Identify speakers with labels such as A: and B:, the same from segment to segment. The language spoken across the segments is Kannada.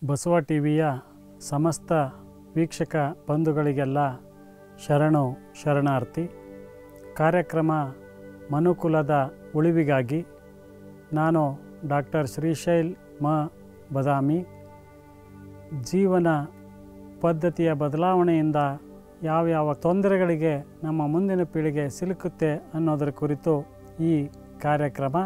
A: ಬಸವ ಟಿ ವಿಯ ಸಮಸ್ತ ವೀಕ್ಷಕ ಬಂಧುಗಳಿಗೆಲ್ಲ ಶರಣು ಶರಣಾರ್ಥಿ ಕಾರ್ಯಕ್ರಮ ಮನುಕುಲದ ಉಳಿವಿಗಾಗಿ ನಾನು ಡಾಕ್ಟರ್ ಶ್ರೀಶೈಲ್ ಮ ಬದಾಮಿ ಜೀವನ ಪದ್ಧತಿಯ ಬದಲಾವಣೆಯಿಂದ ಯಾವ್ಯಾವ ತೊಂದರೆಗಳಿಗೆ ನಮ್ಮ ಮುಂದಿನ ಪೀಳಿಗೆ ಸಿಲುಕುತ್ತೆ ಅನ್ನೋದರ ಕುರಿತು ಈ ಕಾರ್ಯಕ್ರಮ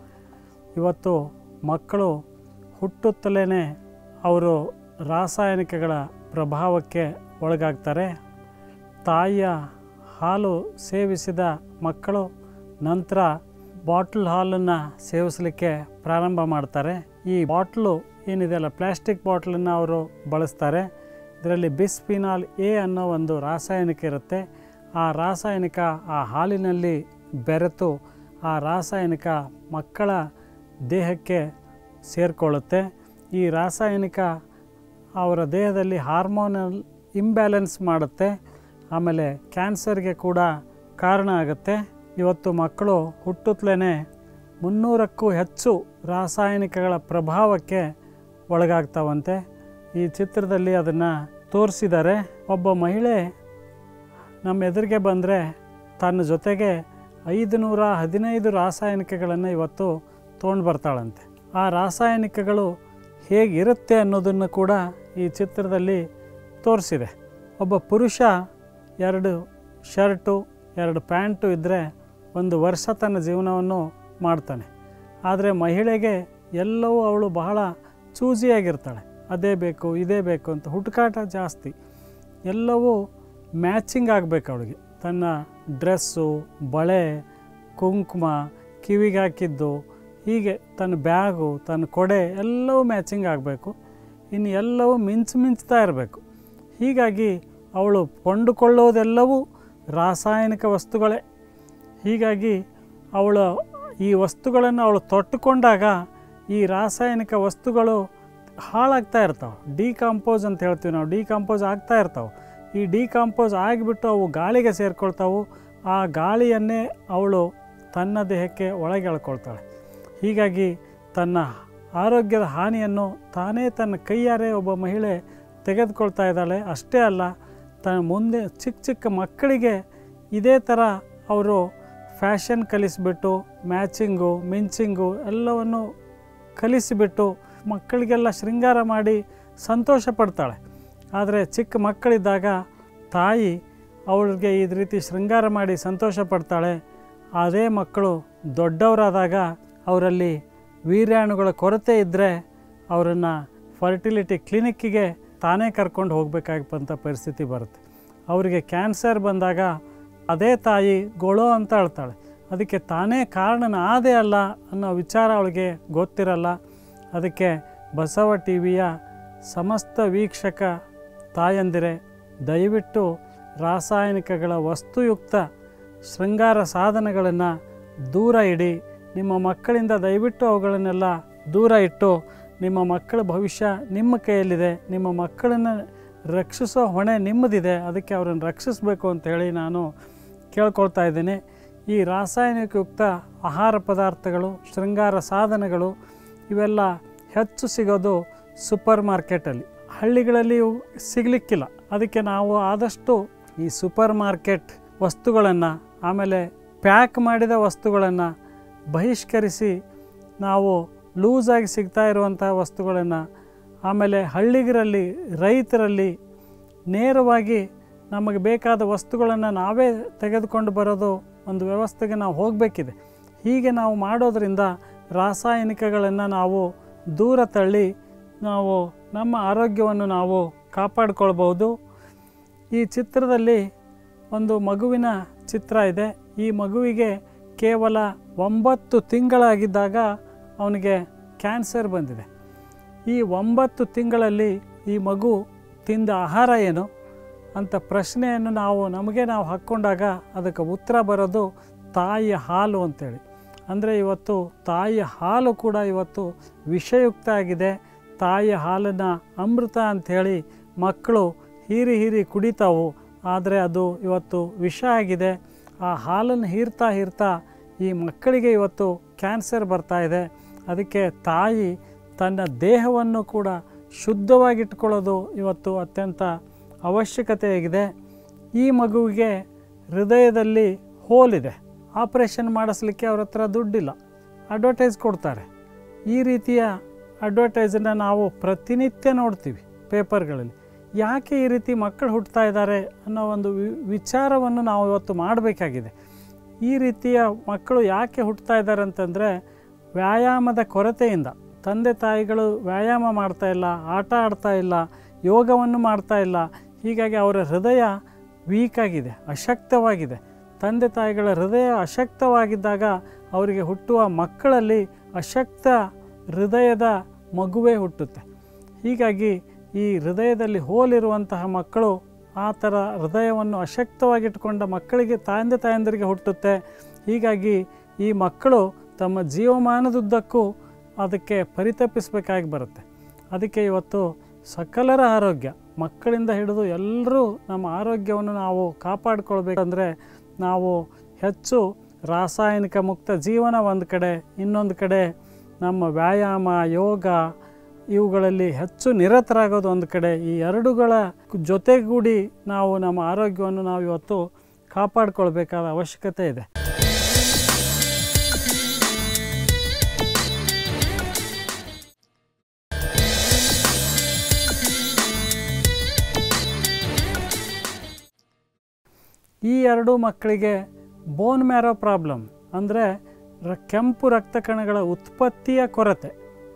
A: ಇವತ್ತು ಮಕ್ಕಳು ಹುಟ್ಟುತ್ತಲೇ ಅವರು ರಾಸಾಯನಿಕಗಳ ಪ್ರಭಾವಕ್ಕೆ ಒಳಗಾಗ್ತಾರೆ ತಾಯಿಯ ಹಾಲು ಸೇವಿಸಿದ ಮಕ್ಕಳು ನಂತರ ಬಾಟ್ಲ್ ಹಾಲನ್ನು ಸೇವಿಸಲಿಕ್ಕೆ ಪ್ರಾರಂಭ ಮಾಡ್ತಾರೆ ಈ ಬಾಟ್ಲು ಏನಿದೆಯಲ್ಲ ಪ್ಲಾಸ್ಟಿಕ್ ಬಾಟ್ಲನ್ನು ಅವರು ಬಳಸ್ತಾರೆ ಇದರಲ್ಲಿ ಬಿಸ್ಫಿನಾಲ್ ಎ ಅನ್ನೋ ಒಂದು ರಾಸಾಯನಿಕ ಇರುತ್ತೆ ಆ ರಾಸಾಯನಿಕ ಆ ಹಾಲಿನಲ್ಲಿ ಬೆರೆತು ಆ ರಾಸಾಯನಿಕ ಮಕ್ಕಳ ದೇಹಕ್ಕೆ ಸೇರಿಕೊಳ್ಳುತ್ತೆ ಈ ರಾಸಾಯನಿಕ ಅವರ ದೇಹದಲ್ಲಿ ಹಾರ್ಮೋನಲ್ ಇಂಬ್ಯಾಲೆನ್ಸ್ ಮಾಡುತ್ತೆ ಆಮೇಲೆ ಕ್ಯಾನ್ಸರ್ಗೆ ಕೂಡ ಕಾರಣ ಆಗುತ್ತೆ ಇವತ್ತು ಮಕ್ಕಳು ಹುಟ್ಟುತ್ತಲೇ ಮುನ್ನೂರಕ್ಕೂ ಹೆಚ್ಚು ರಾಸಾಯನಿಕಗಳ ಪ್ರಭಾವಕ್ಕೆ ಒಳಗಾಗ್ತಾವಂತೆ ಈ ಚಿತ್ರದಲ್ಲಿ ಅದನ್ನು ತೋರಿಸಿದ್ದಾರೆ ಒಬ್ಬ ಮಹಿಳೆ ನಮ್ಮ ಎದುರಿಗೆ ಬಂದರೆ ತನ್ನ ಜೊತೆಗೆ ಐದು ನೂರ ಹದಿನೈದು ರಾಸಾಯನಿಕಗಳನ್ನು ಇವತ್ತು ತೊಗೊಂಡು ಬರ್ತಾಳಂತೆ ಆ ರಾಸಾಯನಿಕಗಳು ಹೇಗಿರುತ್ತೆ ಅನ್ನೋದನ್ನು ಕೂಡ ಈ ಚಿತ್ರದಲ್ಲಿ ತೋರಿಸಿದೆ ಒಬ್ಬ ಪುರುಷ ಎರಡು ಶರ್ಟು ಎರಡು ಪ್ಯಾಂಟು ಇದ್ದರೆ ಒಂದು ವರ್ಷ ತನ್ನ ಜೀವನವನ್ನು ಮಾಡ್ತಾನೆ ಆದರೆ ಮಹಿಳೆಗೆ ಎಲ್ಲವೂ ಅವಳು ಬಹಳ ಚೂಸಿಯಾಗಿರ್ತಾಳೆ ಅದೇ ಬೇಕು ಇದೇ ಬೇಕು ಅಂತ ಹುಡುಕಾಟ ಜಾಸ್ತಿ ಎಲ್ಲವೂ ಮ್ಯಾಚಿಂಗ್ ಆಗಬೇಕು ಅವಳಿಗೆ ತನ್ನ ಡ್ರೆಸ್ಸು ಬಳೆ ಕುಂಕುಮ ಕಿವಿಗೆ ಹಾಕಿದ್ದು ಹೀಗೆ ತನ್ನ ಬ್ಯಾಗು ತನ್ನ ಕೊಡೆ ಎಲ್ಲವೂ ಮ್ಯಾಚಿಂಗ್ ಆಗಬೇಕು ಇನ್ನು ಎಲ್ಲವೂ ಮಿಂಚು ಮಿಂಚ್ತಾ ಇರಬೇಕು ಹೀಗಾಗಿ ಅವಳು ಕೊಂಡುಕೊಳ್ಳೋದೆಲ್ಲವೂ ರಾಸಾಯನಿಕ ವಸ್ತುಗಳೇ ಹೀಗಾಗಿ ಅವಳು ಈ ವಸ್ತುಗಳನ್ನು ಅವಳು ತೊಟ್ಟುಕೊಂಡಾಗ ಈ ರಾಸಾಯನಿಕ ವಸ್ತುಗಳು ಹಾಳಾಗ್ತಾ ಇರ್ತಾವೆ ಡಿಕಾಂಪೋಸ್ ಅಂತ ಹೇಳ್ತೀವಿ ನಾವು ಡಿಕಾಂಪೋಸ್ ಆಗ್ತಾ ಇರ್ತಾವೆ ಈ ಡಿಕಾಂಪೋಸ್ ಆಗಿಬಿಟ್ಟು ಅವು ಗಾಳಿಗೆ ಸೇರ್ಕೊಳ್ತಾವು ಆ ಗಾಳಿಯನ್ನೇ ಅವಳು ತನ್ನ ದೇಹಕ್ಕೆ ಒಳಗೆ ಎಳ್ಕೊಳ್ತಾಳೆ ಹೀಗಾಗಿ ತನ್ನ ಆರೋಗ್ಯದ ಹಾನಿಯನ್ನು ತಾನೇ ತನ್ನ ಕೈಯಾರೆ ಒಬ್ಬ ಮಹಿಳೆ ತೆಗೆದುಕೊಳ್ತಾ ಇದ್ದಾಳೆ ಅಷ್ಟೇ ಅಲ್ಲ ತನ್ನ ಮುಂದೆ ಚಿಕ್ಕ ಚಿಕ್ಕ ಮಕ್ಕಳಿಗೆ ಇದೇ ಥರ ಅವರು ಫ್ಯಾಷನ್ ಕಲಿಸಿಬಿಟ್ಟು ಮ್ಯಾಚಿಂಗು ಮಿಂಚಿಂಗು ಎಲ್ಲವನ್ನು ಕಲಿಸಿಬಿಟ್ಟು ಮಕ್ಕಳಿಗೆಲ್ಲ ಶೃಂಗಾರ ಮಾಡಿ ಸಂತೋಷ ಪಡ್ತಾಳೆ ಆದರೆ ಚಿಕ್ಕ ಮಕ್ಕಳಿದ್ದಾಗ ತಾಯಿ ಅವಳಿಗೆ ಈ ರೀತಿ ಶೃಂಗಾರ ಮಾಡಿ ಸಂತೋಷ ಪಡ್ತಾಳೆ ಅದೇ ಮಕ್ಕಳು ದೊಡ್ಡವರಾದಾಗ ಅವರಲ್ಲಿ ವೀರ್ಯಾಣುಗಳ ಕೊರತೆ ಇದ್ದರೆ ಅವರನ್ನು ಫರ್ಟಿಲಿಟಿ ಕ್ಲಿನಿಕ್ಕಿಗೆ ತಾನೇ ಕರ್ಕೊಂಡು ಹೋಗಬೇಕಾಗಂಥ ಪರಿಸ್ಥಿತಿ ಬರುತ್ತೆ ಅವರಿಗೆ ಕ್ಯಾನ್ಸರ್ ಬಂದಾಗ ಅದೇ ತಾಯಿ ಗೊಳೋ ಅಂತ ಅಳ್ತಾಳೆ ಅದಕ್ಕೆ ತಾನೇ ಕಾರಣನ ಆದೇ ಅಲ್ಲ ಅನ್ನೋ ವಿಚಾರ ಅವಳಿಗೆ ಗೊತ್ತಿರಲ್ಲ ಅದಕ್ಕೆ ಬಸವ ಟಿ ವಿಯ ಸಮಸ್ತ ವೀಕ್ಷಕ ತಾಯಂದಿರೆ ದಯವಿಟ್ಟು ರಾಸಾಯನಿಕಗಳ ವಸ್ತುಯುಕ್ತ ಶೃಂಗಾರ ಸಾಧನಗಳನ್ನು ದೂರ ಇಡಿ ನಿಮ್ಮ ಮಕ್ಕಳಿಂದ ದಯವಿಟ್ಟು ಅವುಗಳನ್ನೆಲ್ಲ ದೂರ ಇಟ್ಟು ನಿಮ್ಮ ಮಕ್ಕಳ ಭವಿಷ್ಯ ನಿಮ್ಮ ಕೈಯಲ್ಲಿದೆ ನಿಮ್ಮ ಮಕ್ಕಳನ್ನು ರಕ್ಷಿಸೋ ಹೊಣೆ ನಿಮ್ಮದಿದೆ ಅದಕ್ಕೆ ಅವರನ್ನು ರಕ್ಷಿಸಬೇಕು ಅಂತ ಹೇಳಿ ನಾನು ಕೇಳ್ಕೊಳ್ತಾ ಇದ್ದೀನಿ ಈ ರಾಸಾಯನಿಕಯುಕ್ತ ಆಹಾರ ಪದಾರ್ಥಗಳು ಶೃಂಗಾರ ಸಾಧನಗಳು ಇವೆಲ್ಲ ಹೆಚ್ಚು ಸಿಗೋದು ಸೂಪರ್ ಮಾರ್ಕೆಟಲ್ಲಿ ಹಳ್ಳಿಗಳಲ್ಲಿ ಇವು ಸಿಗಲಿಕ್ಕಿಲ್ಲ ಅದಕ್ಕೆ ನಾವು ಆದಷ್ಟು ಈ ಸೂಪರ್ ಮಾರ್ಕೆಟ್ ವಸ್ತುಗಳನ್ನು ಆಮೇಲೆ ಪ್ಯಾಕ್ ಮಾಡಿದ ವಸ್ತುಗಳನ್ನು ಬಹಿಷ್ಕರಿಸಿ ನಾವು ಲೂಸಾಗಿ ಸಿಗ್ತಾ ಇರುವಂಥ ವಸ್ತುಗಳನ್ನು ಆಮೇಲೆ ಹಳ್ಳಿಗರಲ್ಲಿ ರೈತರಲ್ಲಿ ನೇರವಾಗಿ ನಮಗೆ ಬೇಕಾದ ವಸ್ತುಗಳನ್ನು ನಾವೇ ತೆಗೆದುಕೊಂಡು ಬರೋದು ಒಂದು ವ್ಯವಸ್ಥೆಗೆ ನಾವು ಹೋಗಬೇಕಿದೆ ಹೀಗೆ ನಾವು ಮಾಡೋದರಿಂದ ರಾಸಾಯನಿಕಗಳನ್ನು ನಾವು ದೂರ ತಳ್ಳಿ ನಾವು ನಮ್ಮ ಆರೋಗ್ಯವನ್ನು ನಾವು ಕಾಪಾಡ್ಕೊಳ್ಬೋದು ಈ ಚಿತ್ರದಲ್ಲಿ ಒಂದು ಮಗುವಿನ ಚಿತ್ರ ಇದೆ ಈ ಮಗುವಿಗೆ ಕೇವಲ ಒಂಬತ್ತು ತಿಂಗಳಾಗಿದ್ದಾಗ ಅವನಿಗೆ ಕ್ಯಾನ್ಸರ್ ಬಂದಿದೆ ಈ ಒಂಬತ್ತು ತಿಂಗಳಲ್ಲಿ ಈ ಮಗು ತಿಂದ ಆಹಾರ ಏನು ಅಂತ ಪ್ರಶ್ನೆಯನ್ನು ನಾವು ನಮಗೆ ನಾವು ಹಾಕ್ಕೊಂಡಾಗ ಅದಕ್ಕೆ ಉತ್ತರ ಬರೋದು ತಾಯಿಯ ಹಾಲು ಅಂತೇಳಿ ಅಂದರೆ ಇವತ್ತು ತಾಯಿಯ ಹಾಲು ಕೂಡ ಇವತ್ತು ವಿಷಯುಕ್ತ ಆಗಿದೆ ತಾಯಿಯ ಹಾಲನ್ನು ಅಮೃತ ಅಂಥೇಳಿ ಮಕ್ಕಳು ಹೀರಿ ಹೀರಿ ಕುಡಿತಾವು ಆದರೆ ಅದು ಇವತ್ತು ವಿಷ ಆಗಿದೆ ಆ ಹಾಲನ್ನು ಹೀರ್ತಾ ಹೀರ್ತಾ ಈ ಮಕ್ಕಳಿಗೆ ಇವತ್ತು ಕ್ಯಾನ್ಸರ್ ಬರ್ತಾ ಇದೆ ಅದಕ್ಕೆ ತಾಯಿ ತನ್ನ ದೇಹವನ್ನು ಕೂಡ ಶುದ್ಧವಾಗಿಟ್ಕೊಳ್ಳೋದು ಇವತ್ತು ಅತ್ಯಂತ ಅವಶ್ಯಕತೆಯಾಗಿದೆ ಈ ಮಗುವಿಗೆ ಹೃದಯದಲ್ಲಿ ಹೋಲಿದೆ ಆಪ್ರೇಷನ್ ಮಾಡಿಸ್ಲಿಕ್ಕೆ ಅವ್ರ ಹತ್ರ ದುಡ್ಡಿಲ್ಲ ಅಡ್ವರ್ಟೈಸ್ ಕೊಡ್ತಾರೆ ಈ ರೀತಿಯ ಅಡ್ವರ್ಟೈಸನ್ನು ನಾವು ಪ್ರತಿನಿತ್ಯ ನೋಡ್ತೀವಿ ಪೇಪರ್ಗಳಲ್ಲಿ ಯಾಕೆ ಈ ರೀತಿ ಮಕ್ಕಳು ಹುಟ್ಟುತ್ತಾ ಇದ್ದಾರೆ ಅನ್ನೋ ಒಂದು ವಿ ವಿಚಾರವನ್ನು ನಾವು ಇವತ್ತು ಮಾಡಬೇಕಾಗಿದೆ ಈ ರೀತಿಯ ಮಕ್ಕಳು ಯಾಕೆ ಹುಟ್ಟುತ್ತಾ ಇದ್ದಾರೆ ಅಂತಂದರೆ ವ್ಯಾಯಾಮದ ಕೊರತೆಯಿಂದ ತಂದೆ ತಾಯಿಗಳು ವ್ಯಾಯಾಮ ಮಾಡ್ತಾ ಇಲ್ಲ ಆಟ ಆಡ್ತಾ ಇಲ್ಲ ಯೋಗವನ್ನು ಮಾಡ್ತಾ ಇಲ್ಲ ಹೀಗಾಗಿ ಅವರ ಹೃದಯ ವೀಕ್ ಆಗಿದೆ ಅಶಕ್ತವಾಗಿದೆ ತಂದೆ ತಾಯಿಗಳ ಹೃದಯ ಅಶಕ್ತವಾಗಿದ್ದಾಗ ಅವರಿಗೆ ಹುಟ್ಟುವ ಮಕ್ಕಳಲ್ಲಿ ಅಶಕ್ತ ಹೃದಯದ ಮಗುವೇ ಹುಟ್ಟುತ್ತೆ ಹೀಗಾಗಿ ಈ ಹೃದಯದಲ್ಲಿ ಹೋಲಿರುವಂತಹ ಮಕ್ಕಳು ಆ ಥರ ಹೃದಯವನ್ನು ಅಶಕ್ತವಾಗಿಟ್ಕೊಂಡ ಮಕ್ಕಳಿಗೆ ತಂದೆ ತಾಯಂದಿರಿಗೆ ಹುಟ್ಟುತ್ತೆ ಹೀಗಾಗಿ ಈ ಮಕ್ಕಳು ತಮ್ಮ ಜೀವಮಾನದುದ್ದಕ್ಕೂ ಅದಕ್ಕೆ ಪರಿತಪಿಸಬೇಕಾಗಿ ಬರುತ್ತೆ ಅದಕ್ಕೆ ಇವತ್ತು ಸಕಲರ ಆರೋಗ್ಯ ಮಕ್ಕಳಿಂದ ಹಿಡಿದು ಎಲ್ಲರೂ ನಮ್ಮ ಆರೋಗ್ಯವನ್ನು ನಾವು ಕಾಪಾಡಿಕೊಳ್ಬೇಕಂದ್ರೆ ನಾವು ಹೆಚ್ಚು ರಾಸಾಯನಿಕ ಮುಕ್ತ ಜೀವನ ಒಂದು ಕಡೆ ಇನ್ನೊಂದು ಕಡೆ ನಮ್ಮ ವ್ಯಾಯಾಮ ಯೋಗ ಇವುಗಳಲ್ಲಿ ಹೆಚ್ಚು ನಿರತರಾಗೋದು ಒಂದು ಕಡೆ ಈ ಎರಡುಗಳ ಜೊತೆಗೂಡಿ ನಾವು ನಮ್ಮ ಆರೋಗ್ಯವನ್ನು ನಾವು ಇವತ್ತು ಕಾಪಾಡಿಕೊಳ್ಬೇಕಾದ ಅವಶ್ಯಕತೆ ಇದೆ ಈ ಎರಡೂ ಮಕ್ಕಳಿಗೆ ಬೋನ್ ಮ್ಯಾರೋ ಪ್ರಾಬ್ಲಮ್ ಅಂದರೆ ರ ಕೆಂಪು ರಕ್ತ ಕಣಗಳ ಉತ್ಪತ್ತಿಯ ಕೊರತೆ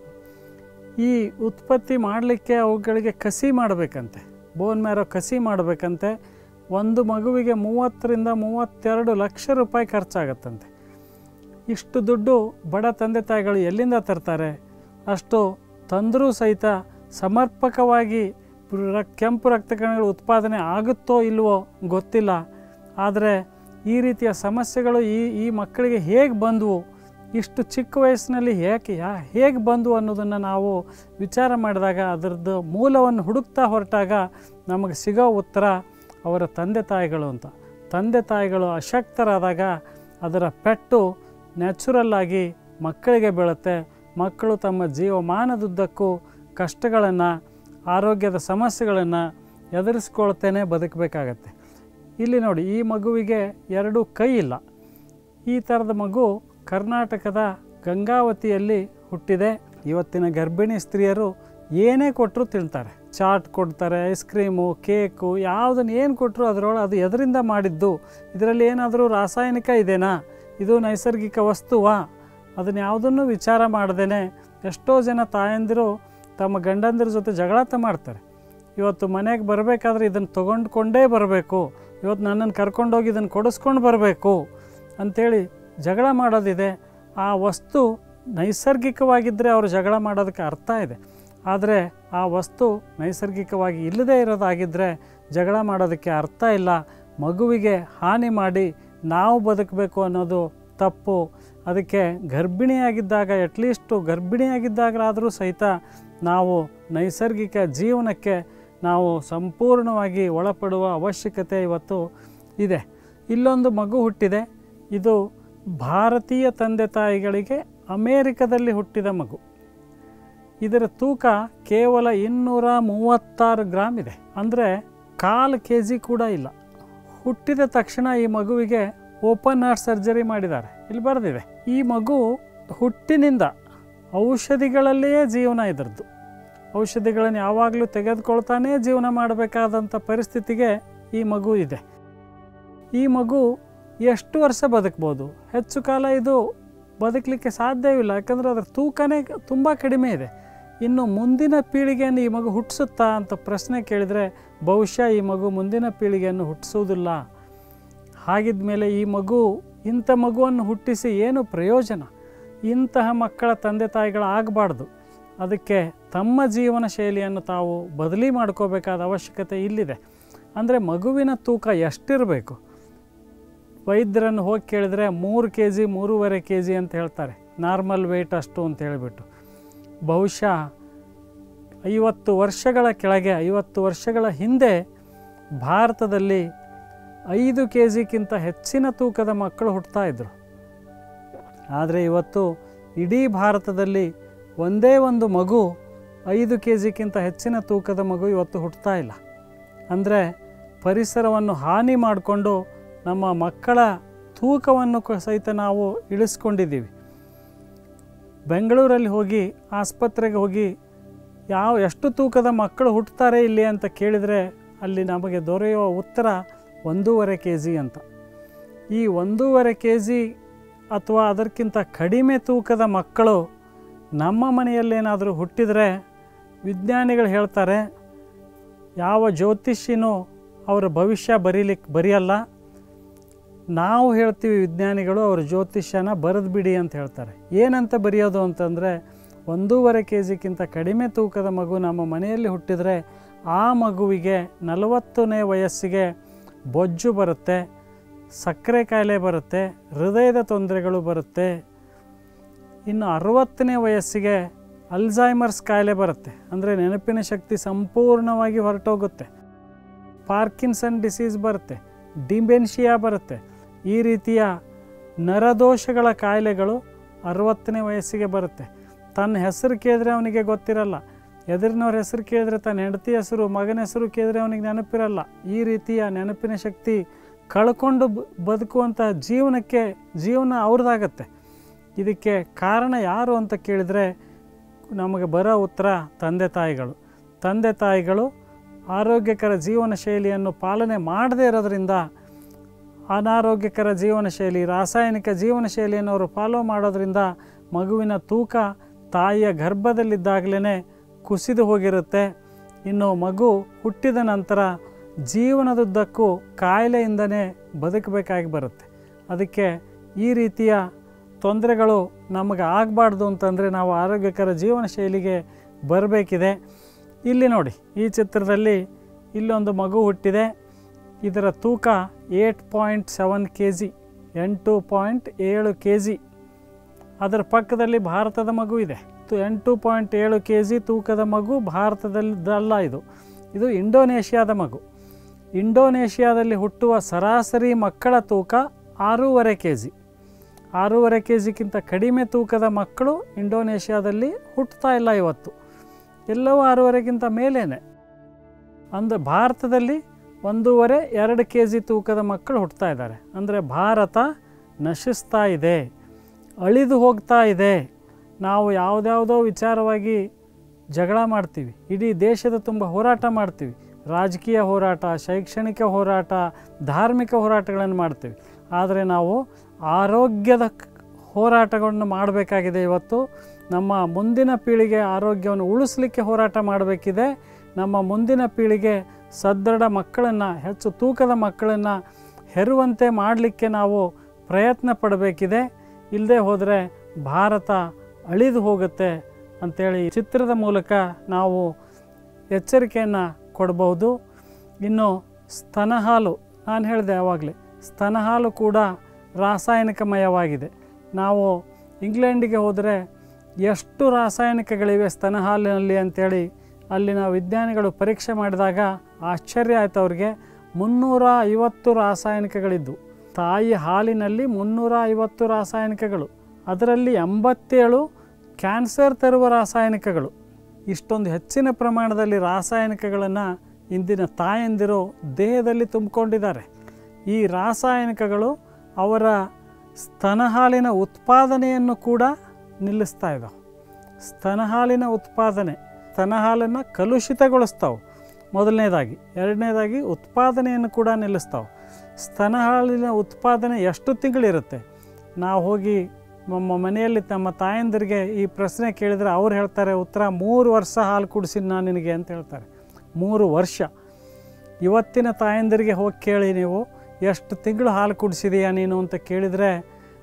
A: ಈ ಉತ್ಪತ್ತಿ ಮಾಡಲಿಕ್ಕೆ ಅವುಗಳಿಗೆ ಕಸಿ ಮಾಡಬೇಕಂತೆ ಬೋನ್ ಮ್ಯಾರೋ ಕಸಿ ಮಾಡಬೇಕಂತೆ ಒಂದು ಮಗುವಿಗೆ ಮೂವತ್ತರಿಂದ ಮೂವತ್ತೆರಡು ಲಕ್ಷ ರೂಪಾಯಿ ಖರ್ಚಾಗತ್ತಂತೆ ಇಷ್ಟು ದುಡ್ಡು ಬಡ ತಂದೆ ತಾಯಿಗಳು ಎಲ್ಲಿಂದ ತರ್ತಾರೆ ಅಷ್ಟು ತಂದರೂ ಸಹಿತ ಸಮರ್ಪಕವಾಗಿ ರ ಕೆಂಪು ರಕ್ತ ಕಣಗಳ ಉತ್ಪಾದನೆ ಆಗುತ್ತೋ ಇಲ್ವೋ ಗೊತ್ತಿಲ್ಲ ಆದರೆ ಈ ರೀತಿಯ ಸಮಸ್ಯೆಗಳು ಈ ಈ ಮಕ್ಕಳಿಗೆ ಹೇಗೆ ಬಂದವು ಇಷ್ಟು ಚಿಕ್ಕ ವಯಸ್ಸಿನಲ್ಲಿ ಹೇಗೆ ಯಾ ಹೇಗೆ ಬಂದವು ಅನ್ನೋದನ್ನು ನಾವು ವಿಚಾರ ಮಾಡಿದಾಗ ಅದರದ್ದು ಮೂಲವನ್ನು ಹುಡುಕ್ತಾ ಹೊರಟಾಗ ನಮಗೆ ಸಿಗೋ ಉತ್ತರ ಅವರ ತಂದೆ ತಾಯಿಗಳು ಅಂತ ತಂದೆ ತಾಯಿಗಳು ಅಶಕ್ತರಾದಾಗ ಅದರ ಪೆಟ್ಟು ನ್ಯಾಚುರಲ್ ಆಗಿ ಮಕ್ಕಳಿಗೆ ಬೀಳುತ್ತೆ ಮಕ್ಕಳು ತಮ್ಮ ಜೀವಮಾನದುದ್ದಕ್ಕೂ ಕಷ್ಟಗಳನ್ನು ಆರೋಗ್ಯದ ಸಮಸ್ಯೆಗಳನ್ನು ಎದುರಿಸ್ಕೊಳ್ತೇನೆ ಬದುಕಬೇಕಾಗತ್ತೆ ಇಲ್ಲಿ ನೋಡಿ ಈ ಮಗುವಿಗೆ ಎರಡು ಕೈ ಇಲ್ಲ ಈ ಥರದ ಮಗು ಕರ್ನಾಟಕದ ಗಂಗಾವತಿಯಲ್ಲಿ ಹುಟ್ಟಿದೆ ಇವತ್ತಿನ ಗರ್ಭಿಣಿ ಸ್ತ್ರೀಯರು ಏನೇ ಕೊಟ್ಟರು ತಿಂತಾರೆ ಚಾಟ್ ಕೊಡ್ತಾರೆ ಐಸ್ ಕ್ರೀಮು ಕೇಕು ಯಾವುದನ್ನು ಏನು ಕೊಟ್ಟರು ಅದರೊಳಗೆ ಅದು ಎದರಿಂದ ಮಾಡಿದ್ದು ಇದರಲ್ಲಿ ಏನಾದರೂ ರಾಸಾಯನಿಕ ಇದೆನಾ ಇದು ನೈಸರ್ಗಿಕ ವಸ್ತುವಾ ಅದನ್ನು ಯಾವುದನ್ನು ವಿಚಾರ ಮಾಡ್ದೇ ಎಷ್ಟೋ ಜನ ತಾಯಂದಿರು ತಮ್ಮ ಗಂಡಂದಿರ ಜೊತೆ ಜಗಳಾಟ ಮಾಡ್ತಾರೆ ಇವತ್ತು ಮನೆಗೆ ಬರಬೇಕಾದ್ರೆ ಇದನ್ನು ತೊಗೊಂಡ್ಕೊಂಡೇ ಬರಬೇಕು ಇವತ್ತು ನನ್ನನ್ನು ಕರ್ಕೊಂಡೋಗಿ ಇದನ್ನು ಕೊಡಿಸ್ಕೊಂಡು ಬರಬೇಕು ಅಂಥೇಳಿ ಜಗಳ ಮಾಡೋದಿದೆ ಆ ವಸ್ತು ನೈಸರ್ಗಿಕವಾಗಿದ್ದರೆ ಅವರು ಜಗಳ ಮಾಡೋದಕ್ಕೆ ಅರ್ಥ ಇದೆ ಆದರೆ ಆ ವಸ್ತು ನೈಸರ್ಗಿಕವಾಗಿ ಇಲ್ಲದೇ ಇರೋದಾಗಿದ್ದರೆ ಜಗಳ ಮಾಡೋದಕ್ಕೆ ಅರ್ಥ ಇಲ್ಲ ಮಗುವಿಗೆ ಹಾನಿ ಮಾಡಿ ನಾವು ಬದುಕಬೇಕು ಅನ್ನೋದು ತಪ್ಪು ಅದಕ್ಕೆ ಗರ್ಭಿಣಿಯಾಗಿದ್ದಾಗ ಅಟ್ಲೀಸ್ಟು ಗರ್ಭಿಣಿಯಾಗಿದ್ದಾಗಲಾದರೂ ಸಹಿತ ನಾವು ನೈಸರ್ಗಿಕ ಜೀವನಕ್ಕೆ ನಾವು ಸಂಪೂರ್ಣವಾಗಿ ಒಳಪಡುವ ಅವಶ್ಯಕತೆ ಇವತ್ತು ಇದೆ ಇಲ್ಲೊಂದು ಮಗು ಹುಟ್ಟಿದೆ ಇದು ಭಾರತೀಯ ತಂದೆ ತಾಯಿಗಳಿಗೆ ಅಮೇರಿಕದಲ್ಲಿ ಹುಟ್ಟಿದ ಮಗು ಇದರ ತೂಕ ಕೇವಲ ಇನ್ನೂರ ಮೂವತ್ತಾರು ಗ್ರಾಮ್ ಇದೆ ಅಂದರೆ ಕಾಲು ಕೆ ಜಿ ಕೂಡ ಇಲ್ಲ ಹುಟ್ಟಿದ ತಕ್ಷಣ ಈ ಮಗುವಿಗೆ ಓಪನ್ ಹಾರ್ಟ್ ಸರ್ಜರಿ ಮಾಡಿದ್ದಾರೆ ಇಲ್ಲಿ ಬರೆದಿದೆ ಈ ಮಗು ಹುಟ್ಟಿನಿಂದ ಔಷಧಿಗಳಲ್ಲಿಯೇ ಜೀವನ ಇದರದ್ದು ಔಷಧಿಗಳನ್ನು ಯಾವಾಗಲೂ ತೆಗೆದುಕೊಳ್ತಾನೇ ಜೀವನ ಮಾಡಬೇಕಾದಂಥ ಪರಿಸ್ಥಿತಿಗೆ ಈ ಮಗು ಇದೆ ಈ ಮಗು ಎಷ್ಟು ವರ್ಷ ಬದುಕ್ಬೋದು ಹೆಚ್ಚು ಕಾಲ ಇದು ಬದುಕಲಿಕ್ಕೆ ಸಾಧ್ಯವಿಲ್ಲ ಯಾಕಂದರೆ ಅದರ ತೂಕನೇ ತುಂಬ ಕಡಿಮೆ ಇದೆ ಇನ್ನು ಮುಂದಿನ ಪೀಳಿಗೆಯನ್ನು ಈ ಮಗು ಹುಟ್ಟಿಸುತ್ತಾ ಅಂತ ಪ್ರಶ್ನೆ ಕೇಳಿದರೆ ಬಹುಶಃ ಈ ಮಗು ಮುಂದಿನ ಪೀಳಿಗೆಯನ್ನು ಹುಟ್ಟಿಸುವುದಿಲ್ಲ ಹಾಗಿದ್ದ ಮೇಲೆ ಈ ಮಗು ಇಂಥ ಮಗುವನ್ನು ಹುಟ್ಟಿಸಿ ಏನು ಪ್ರಯೋಜನ ಇಂತಹ ಮಕ್ಕಳ ತಂದೆ ತಾಯಿಗಳಾಗಬಾರ್ದು ಅದಕ್ಕೆ ತಮ್ಮ ಜೀವನ ಶೈಲಿಯನ್ನು ತಾವು ಬದಲಿ ಮಾಡ್ಕೋಬೇಕಾದ ಅವಶ್ಯಕತೆ ಇಲ್ಲಿದೆ ಅಂದರೆ ಮಗುವಿನ ತೂಕ ಎಷ್ಟಿರಬೇಕು ವೈದ್ಯರನ್ನು ಹೋಗಿ ಕೇಳಿದರೆ ಮೂರು ಕೆ ಜಿ ಮೂರುವರೆ ಕೆ ಜಿ ಅಂತ ಹೇಳ್ತಾರೆ ನಾರ್ಮಲ್ ವೆಯ್ಟ್ ಅಷ್ಟು ಅಂತ ಹೇಳಿಬಿಟ್ಟು ಬಹುಶಃ ಐವತ್ತು ವರ್ಷಗಳ ಕೆಳಗೆ ಐವತ್ತು ವರ್ಷಗಳ ಹಿಂದೆ ಭಾರತದಲ್ಲಿ ಐದು ಕೆ ಜಿಗಿಂತ ಹೆಚ್ಚಿನ ತೂಕದ ಮಕ್ಕಳು ಹುಟ್ಟುತ್ತಾ ಇದ್ದರು ಆದರೆ ಇವತ್ತು ಇಡೀ ಭಾರತದಲ್ಲಿ ಒಂದೇ ಒಂದು ಮಗು ಐದು ಕೆ ಜಿಗಿಂತ ಹೆಚ್ಚಿನ ತೂಕದ ಮಗು ಇವತ್ತು ಹುಟ್ಟುತ್ತಾ ಇಲ್ಲ ಅಂದರೆ ಪರಿಸರವನ್ನು ಹಾನಿ ಮಾಡಿಕೊಂಡು ನಮ್ಮ ಮಕ್ಕಳ ತೂಕವನ್ನು ಕ- ಸಹಿತ ನಾವು ಇಳಿಸ್ಕೊಂಡಿದ್ದೀವಿ ಬೆಂಗಳೂರಲ್ಲಿ ಹೋಗಿ ಆಸ್ಪತ್ರೆಗೆ ಹೋಗಿ ಯಾವ ಎಷ್ಟು ತೂಕದ ಮಕ್ಕಳು ಹುಟ್ಟುತ್ತಾರೆ ಇಲ್ಲಿ ಅಂತ ಕೇಳಿದರೆ ಅಲ್ಲಿ ನಮಗೆ ದೊರೆಯುವ ಉತ್ತರ ಒಂದೂವರೆ ಕೆ ಜಿ ಅಂತ ಈ ಒಂದೂವರೆ ಕೆ ಜಿ ಅಥವಾ ಅದಕ್ಕಿಂತ ಕಡಿಮೆ ತೂಕದ ಮಕ್ಕಳು ನಮ್ಮ ಮನೆಯಲ್ಲೇನಾದರೂ ಹುಟ್ಟಿದರೆ ವಿಜ್ಞಾನಿಗಳು ಹೇಳ್ತಾರೆ ಯಾವ ಜ್ಯೋತಿಷಿನೂ ಅವರ ಭವಿಷ್ಯ ಬರೀಲಿಕ್ಕೆ ಬರೆಯಲ್ಲ ನಾವು ಹೇಳ್ತೀವಿ ವಿಜ್ಞಾನಿಗಳು ಅವ್ರ ಜ್ಯೋತಿಷ್ಯನ ಬರೆದು ಬಿಡಿ ಅಂತ ಹೇಳ್ತಾರೆ ಏನಂತ ಬರೆಯೋದು ಅಂತಂದರೆ ಒಂದೂವರೆ ಕೆ ಜಿಗಿಂತ ಕಡಿಮೆ ತೂಕದ ಮಗು ನಮ್ಮ ಮನೆಯಲ್ಲಿ ಹುಟ್ಟಿದರೆ ಆ ಮಗುವಿಗೆ ನಲವತ್ತನೇ ವಯಸ್ಸಿಗೆ ಬೊಜ್ಜು ಬರುತ್ತೆ ಸಕ್ಕರೆ ಕಾಯಿಲೆ ಬರುತ್ತೆ ಹೃದಯದ ತೊಂದರೆಗಳು ಬರುತ್ತೆ ಇನ್ನು ಅರವತ್ತನೇ ವಯಸ್ಸಿಗೆ ಅಲ್ಝೈಮರ್ಸ್ ಕಾಯಿಲೆ ಬರುತ್ತೆ ಅಂದರೆ ನೆನಪಿನ ಶಕ್ತಿ ಸಂಪೂರ್ಣವಾಗಿ ಹೊರಟೋಗುತ್ತೆ ಪಾರ್ಕಿನ್ಸನ್ ಡಿಸೀಸ್ ಬರುತ್ತೆ ಡಿಮೆನ್ಷಿಯಾ ಬರುತ್ತೆ ಈ ರೀತಿಯ ನರದೋಷಗಳ ಕಾಯಿಲೆಗಳು ಅರವತ್ತನೇ ವಯಸ್ಸಿಗೆ ಬರುತ್ತೆ ತನ್ನ ಹೆಸರು ಕೇಳಿದ್ರೆ ಅವನಿಗೆ ಗೊತ್ತಿರಲ್ಲ ಎದುರಿನವ್ರ ಹೆಸರು ಕೇಳಿದ್ರೆ ತನ್ನ ಹೆಂಡತಿ ಹೆಸರು ಮಗನ ಹೆಸರು ಕೇಳಿದ್ರೆ ಅವನಿಗೆ ನೆನಪಿರಲ್ಲ ಈ ರೀತಿಯ ನೆನಪಿನ ಶಕ್ತಿ ಕಳ್ಕೊಂಡು ಬ- ಬದುಕುವಂತಹ ಜೀವನಕ್ಕೆ ಜೀವನ ಅವ್ರದ್ದಾಗತ್ತೆ ಇದಕ್ಕೆ ಕಾರಣ ಯಾರು ಅಂತ ಕೇಳಿದರೆ ನಮಗೆ ಬರೋ ಉತ್ತರ ತಂದೆ ತಾಯಿಗಳು ತಂದೆ ತಾಯಿಗಳು ಆರೋಗ್ಯಕರ ಜೀವನ ಶೈಲಿಯನ್ನು ಪಾಲನೆ ಮಾಡದೇ ಇರೋದ್ರಿಂದ ಅನಾರೋಗ್ಯಕರ ಜೀವನ ಶೈಲಿ ರಾಸಾಯನಿಕ ಜೀವನ ಶೈಲಿಯನ್ನು ಅವರು ಫಾಲೋ ಮಾಡೋದ್ರಿಂದ ಮಗುವಿನ ತೂಕ ತಾಯಿಯ ಗರ್ಭದಲ್ಲಿದ್ದಾಗಲೇ ಕುಸಿದು ಹೋಗಿರುತ್ತೆ ಇನ್ನು ಮಗು ಹುಟ್ಟಿದ ನಂತರ ಜೀವನದುದ್ದಕ್ಕೂ ಕಾಯಿಲೆಯಿಂದನೇ ಬದುಕಬೇಕಾಗಿ ಬರುತ್ತೆ ಅದಕ್ಕೆ ಈ ರೀತಿಯ ತೊಂದರೆಗಳು ನಮಗೆ ಆಗಬಾರ್ದು ಅಂತಂದರೆ ನಾವು ಆರೋಗ್ಯಕರ ಜೀವನ ಶೈಲಿಗೆ ಬರಬೇಕಿದೆ ಇಲ್ಲಿ ನೋಡಿ ಈ ಚಿತ್ರದಲ್ಲಿ ಇಲ್ಲೊಂದು ಮಗು ಹುಟ್ಟಿದೆ ಇದರ ತೂಕ eight point seven K G ಎಂಟು ಪಾಯಿಂಟ್ ಏಳು ಕೆ ಜಿ ಅದರ ಪಕ್ಕದಲ್ಲಿ ಭಾರತದ ಮಗು ಇದೆ ತು- ಎಂಟು ಪಾಯಿಂಟ್ ಏಳು ಕೆ ಜಿ ತೂಕದ ಮಗು ಭಾರತದಲ್ಲಲ್ಲ ಇದು ಇದು ಇಂಡೋನೇಷ್ಯಾದ ಮಗು ಇಂಡೋನೇಷ್ಯಾದಲ್ಲಿ ಹುಟ್ಟುವ ಸರಾಸರಿ ಮಕ್ಕಳ ತೂಕ ಆರೂವರೆ ಕೆ ಜಿ ಆರೂವರೆ ಕೆ ಜಿಗಿಂತ ಕಡಿಮೆ ತೂಕದ ಮಕ್ಕಳು ಇಂಡೋನೇಷ್ಯಾದಲ್ಲಿ ಹುಟ್ಟುತ್ತಾ ಇಲ್ಲ ಇವತ್ತು ಎಲ್ಲವೂ ಆರೂವರೆಗಿಂತ ಮೇಲೇನೆ ಅಂದರೆ ಭಾರತದಲ್ಲಿ ಒಂದೂವರೆ ಎರಡು ಕೆ ಜಿ ತೂಕದ ಮಕ್ಕಳು ಹುಟ್ಟುತ್ತಾ ಇದ್ದಾರೆ ಅಂದರೆ ಭಾರತ ನಶಿಸ್ತಾ ಇದೆ ಅಳಿದು ಹೋಗ್ತಾ ಇದೆ ನಾವು ಯಾವುದ್ಯಾವುದೋ ವಿಚಾರವಾಗಿ ಜಗಳ ಮಾಡ್ತೀವಿ ಇಡೀ ದೇಶದ ತುಂಬ ಹೋರಾಟ ಮಾಡ್ತೀವಿ ರಾಜಕೀಯ ಹೋರಾಟ ಶೈಕ್ಷಣಿಕ ಹೋರಾಟ ಧಾರ್ಮಿಕ ಹೋರಾಟಗಳನ್ನು ಮಾಡ್ತೀವಿ ಆದರೆ ನಾವು ಆರೋಗ್ಯದ ಕ್- ಹೋರಾಟಗಳನ್ನು ಮಾಡಬೇಕಾಗಿದೆ ಇವತ್ತು ನಮ್ಮ ಮುಂದಿನ ಪೀಳಿಗೆ ಆರೋಗ್ಯವನ್ನು ಉಳಿಸ್ಲಿಕ್ಕೆ ಹೋರಾಟ ಮಾಡಬೇಕಿದೆ ನಮ್ಮ ಮುಂದಿನ ಪೀಳಿಗೆ ಸದೃಢ ಮಕ್ಕಳನ್ನು ಹೆಚ್ಚು ತೂಕದ ಮಕ್ಕಳನ್ನು ಹೆರುವಂತೆ ಮಾಡಲಿಕ್ಕೆ ನಾವು ಪ್ರಯತ್ನ ಪಡಬೇಕಿದೆ ಇಲ್ಲದೆ ಹೋದರೆ ಭಾರತ ಅಳಿದು ಹೋಗುತ್ತೆ ಅಂಥೇಳಿ ಈ ಚಿತ್ರದ ಮೂಲಕ ನಾವು ಎಚ್ಚರಿಕೆಯನ್ನು ಕೊಡಬಹುದು ಇನ್ನು ಸ್ತನ ಹಾಲು ನಾನು ಹೇಳಿದೆ ಯಾವಾಗಲೇ ಸ್ತನ ಹಾಲು ಕೂಡ ರಾಸಾಯನಿಕಮಯವಾಗಿದೆ ನಾವು ಇಂಗ್ಲೆಂಡಿಗೆ ಹೋದರೆ ಎಷ್ಟು ರಾಸಾಯನಿಕಗಳಿವೆ ಸ್ತನ ಹಾಲಿನಲ್ಲಿ ಅಂಥೇಳಿ ಅಲ್ಲಿನ ವಿಜ್ಞಾನಿಗಳು ಪರೀಕ್ಷೆ ಮಾಡಿದಾಗ ಆಶ್ಚರ್ಯ ಆಯ್ತು ಅವ್ರಿಗೆ ಮುನ್ನೂರ ಐವತ್ತು ರಾಸಾಯನಿಕಗಳಿದ್ದು ತಾಯಿ ಹಾಲಿನಲ್ಲಿ ಮುನ್ನೂರ ಐವತ್ತು ರಾಸಾಯನಿಕಗಳು ಅದರಲ್ಲಿ ಎಂಬತ್ತೇಳು ಕ್ಯಾನ್ಸರ್ ತರುವ ರಾಸಾಯನಿಕಗಳು ಇಷ್ಟೊಂದು ಹೆಚ್ಚಿನ ಪ್ರಮಾಣದಲ್ಲಿ ರಾಸಾಯನಿಕಗಳನ್ನು ಇಂದಿನ ತಾಯಂದಿರು ದೇಹದಲ್ಲಿ ತುಂಬಿಕೊಂಡಿದ್ದಾರೆ ಈ ರಾಸಾಯನಿಕಗಳು ಅವರ ಸ್ತನ ಹಾಲಿನ ಉತ್ಪಾದನೆಯನ್ನು ಕೂಡ ನಿಲ್ಲಿಸ್ತಾ ಇದ್ದಾವೆ ಸ್ತನ ಹಾಲಿನ ಉತ್ಪಾದನೆ ಸ್ತನ ಹಾಲನ್ನು ಕಲುಷಿತಗೊಳಿಸ್ತಾವೆ ಮೊದಲನೇದಾಗಿ ಎರಡನೇದಾಗಿ ಉತ್ಪಾದನೆಯನ್ನು ಕೂಡ ನಿಲ್ಲಿಸ್ತಾವೆ ಸ್ತನ ಹಾಲಿನ ಉತ್ಪಾದನೆ ಎಷ್ಟು ತಿಂಗಳಿರುತ್ತೆ ನಾವು ಹೋಗಿ ನಮ್ಮ ಮನೆಯಲ್ಲಿ ತಮ್ಮ ತಾಯಂದಿರಿಗೆ ಈ ಪ್ರಶ್ನೆ ಕೇಳಿದರೆ ಅವ್ರು ಹೇಳ್ತಾರೆ ಉತ್ತರ ಮೂರು ವರ್ಷ ಹಾಲು ಕುಡಿಸಿದ್ದು ನಾನು ನಿನಗೆ ಅಂತ ಹೇಳ್ತಾರೆ ಮೂರು ವರ್ಷ ಇವತ್ತಿನ ತಾಯಂದಿರಿಗೆ ಹೋಗಿ ಕೇಳಿ ನೀವು ಎಷ್ಟು ತಿಂಗಳು ಹಾಲು ಕುಡಿಸಿದೀಯಾ ನೀನು ಅಂತ ಕೇಳಿದರೆ